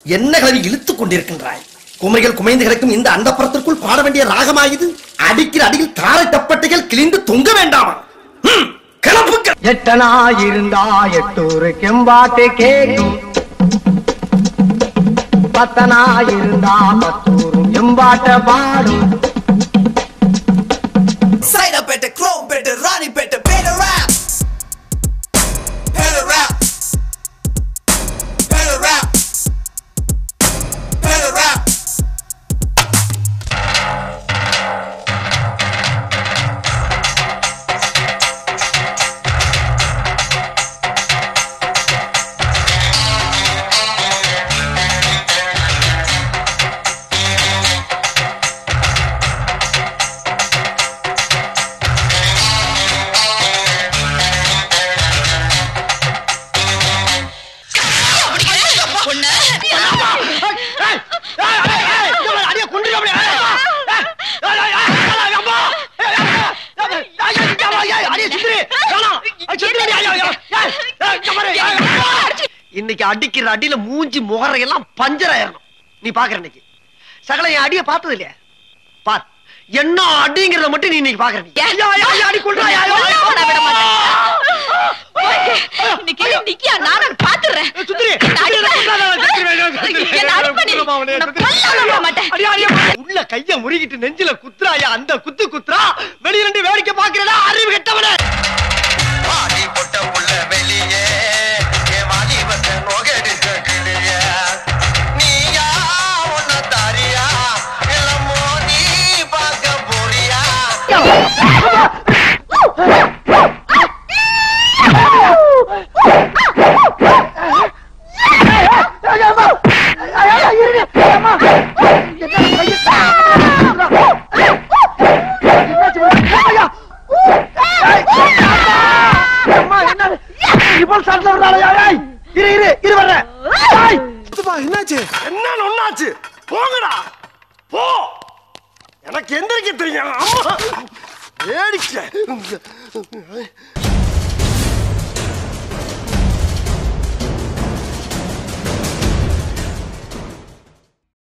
என்ன கல்வி இழுத்துக் கொண்டிருக்கின்றாய் குமரிகள் குமைந்து கிடக்கும் இந்த அந்தப்புறத்திற்குள் பாட வேண்டிய ராகமாயுது அடிக்கிற அடியில் தாரை தப்பட்டைகள் கிழிந்து தொங்க வேண்டாமா ஹம், கிளப்புக்கள் எட்டனா இருந்தா எட்டூரு கெம்பாட்டு கேக்கும் பத்தனா இருந்தா பத்தூரும் எம்பாட்ட பாடும் Saidapet Chromepet Ranipet Petta rap Petta rap Petta rap Petta rap இன்னைக்கு அடிக்கிற அடியில மூஞ்சி முகரையெல்லாம் பஞ்சர் ஆயிரணும் நீ பாக்குற இன்னைக்கு சகல என் அடிய பார்த்தது இல்லையா பார் என்ன அடிங்கிறத மட்டும் நீ இன்னைக்கு பாக்குற நீ. ஐயோ, ஐயோ, ஐயோ, அடி கொல்றா, ஐயோ, ஐயோ, ஐயோ. கொல்ல விட இன்னைக்கு நிக்கியா நானும் பாத்துறேன் சுந்தரி, என்ன அடிப்ப? என்ன அடிப்ப நீ? சுந்தரி, உன்னை கொல்ல விட மாட்டேன். அடியா, அடியா. உள்ள கைய முறுகிட்டு நெஞ்சில குத்துறாயா அந்த குத்து குத்துறா வெளியில இருந்து வேடிக்கை பாக்குறடா அறிவு கெட்டவனே வாடி பொட்ட புள்ள வெளியே என் வாலிபத்தை நோகடிச்ச கிளிய நீயா உன்ன தாரியா இல்ல மோதி பார்க்க போறியா இரு இரு இரு வர்றேன் ஏய், என்னாச்சு என்ன ஒண்ணாச்சு போங்கடா போ எனக்கு எந்திரிக்க தெரியும் அம்மா வேடிக்கை